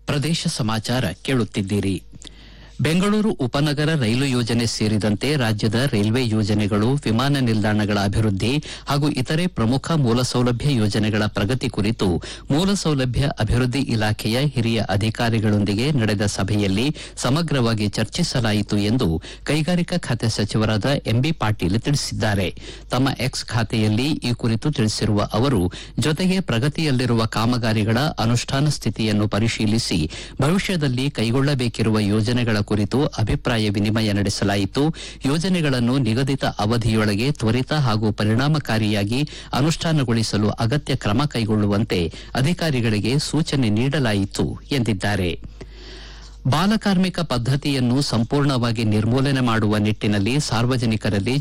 ಪ್ರದೇಶ ಸಮಾಚಾರ ಕೇಳುತ್ತಿದ್ದೀರಿ ಬೆಂಗಳೂರು ಉಪನಗರ ರೈಲು ಯೋಜನೆ ಸೇರಿದಂತೆ ರಾಜ್ಯದ ರೈಲ್ವೆ ಯೋಜನೆಗಳು ವಿಮಾನ ನಿಲ್ದಾಣಗಳ ಅಭಿವೃದ್ಧಿ ಹಾಗೂ ಇತರೆ ಪ್ರಮುಖ ಮೂಲಸೌಲಭ್ಯ ಯೋಜನೆಗಳ ಪ್ರಗತಿ ಕುರಿತು ಮೂಲಸೌಲಭ್ಯ ಅಭಿವೃದ್ಧಿ ಇಲಾಖೆಯ ಹಿರಿಯ ಅಧಿಕಾರಿಗಳೊಂದಿಗೆ ನಡೆದ ಸಭೆಯಲ್ಲಿ ಸಮಗ್ರವಾಗಿ ಚರ್ಚಿಸಲಾಯಿತು ಎಂದು ಕೈಗಾರಿಕಾ ಖಾತೆ ಸಚಿವರಾದ ಎಂಬಿ ಪಾಟೀಲ್ ತಿಳಿಸಿದ್ದಾರೆ ತಮ್ಮ ಎಕ್ಸ್ ಖಾತೆಯಲ್ಲಿ ಈ ಕುರಿತು ತಿಳಿಸಿರುವ ಅವರು ಜೊತೆಗೆ ಪ್ರಗತಿಯಲ್ಲಿರುವ ಕಾಮಗಾರಿಗಳ ಅನುಷ್ಠಾನ ಸ್ಥಿತಿಯನ್ನು ಪರಿಶೀಲಿಸಿ ಭವಿಷ್ಯದಲ್ಲಿ ಕೈಗೊಳ್ಳಬೇಕಿರುವ ಯೋಜನೆಗಳ ಕುರಿತು ಅಭಿಪ್ರಾಯ ವಿನಿಮಯ ನಡೆಸಲಾಯಿತು ಯೋಜನೆಗಳನ್ನು ನಿಗದಿತ ಅವಧಿಯೊಳಗೆ ತ್ವರಿತ ಹಾಗೂ ಪರಿಣಾಮಕಾರಿಯಾಗಿ ಅನುಷ್ಠಾನಗೊಳಿಸಲು ಅಗತ್ಯ ಕ್ರಮ ಕೈಗೊಳ್ಳುವಂತೆ ಅಧಿಕಾರಿಗಳಿಗೆ ಸೂಚನೆ ನೀಡಲಾಯಿತು ಎಂದಿದ್ದಾರೆ ಬಾಲಕಾರ್ಮಿಕ ಪದ್ದತಿಯನ್ನು ಸಂಪೂರ್ಣವಾಗಿ ನಿರ್ಮೂಲನೆ ಮಾಡುವ ನಿಟ್ಟಿನಲ್ಲಿ ಸಾರ್ವಜನಿಕರಲ್ಲಿ